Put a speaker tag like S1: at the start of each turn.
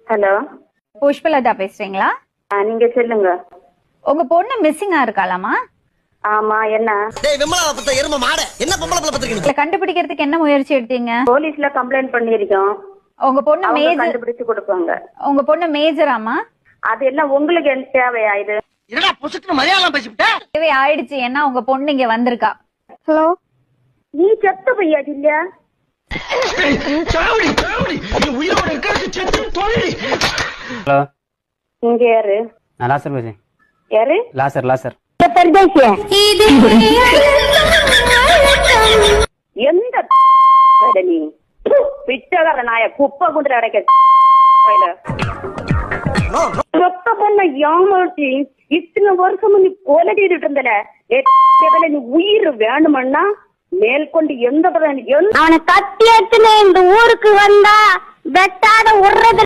S1: Hello
S2: Pushpalatha பேசுறீங்களா
S1: நீங்க சொல்லுங்க
S2: உங்க பொண்ணு மிஸ்ஸிங்கா இருக்காளாமா
S1: ஆமா என்ன
S3: டேய் விமலா பத்த எரும மாட என்ன பொம்பளை பிள்ளை பத்திரிக்கீங்க
S2: இல்ல கண்டுபிடிக்கிறதுக்கு என்ன முயற்சி எடுத்தீங்க
S1: போலீஸ்ல கம்ப்ளைண்ட் பண்ணிருக்கோம்
S2: உங்க பொண்ணு
S1: அவங்க
S2: மேஜர்
S1: கண்டுபிடிச்சு கொடுப்பாங்க
S2: உங்க பொண்ணு மேஜராமா
S1: அது எல்லாம் உங்களுக்கு என்ன தேவையா இது
S3: என்னடா புசுக்கு மலையாளம் பேசிவிட்ட
S2: தேவை ஆயிடுச்சு ஏன்னா உங்க பொண்ணு இங்க வந்திருக்கா ஹலோ
S1: நீ செத்து பையா இல்லையா
S3: சாவடி சாவடி நீ உயிரோட இருக்க செத்து தொழில்
S4: ஹலோ
S1: இங்க யாரு
S4: நான் லாசர் பேசுறேன்
S1: யாரு
S4: லாசர் லாசர்
S1: எந்த பயல நீ ப்பு, பிச்சைக்கார நாய குப்பை குண்டுல அடைக்க பயல. சொத்த பொண்ண ஏமாற்றி இத்தனை வருஷம் நீ கொலை செய்துட்டு இருந்தல ஏ, பயல, நீ உயிர் வேணுமன்னா மேற்கொண்டு எந்த பதம் எந்த
S5: அவனை கத்தி எடுத்துன்னு இந்த ஊருக்கு வந்தா வெட்டாத உடுறது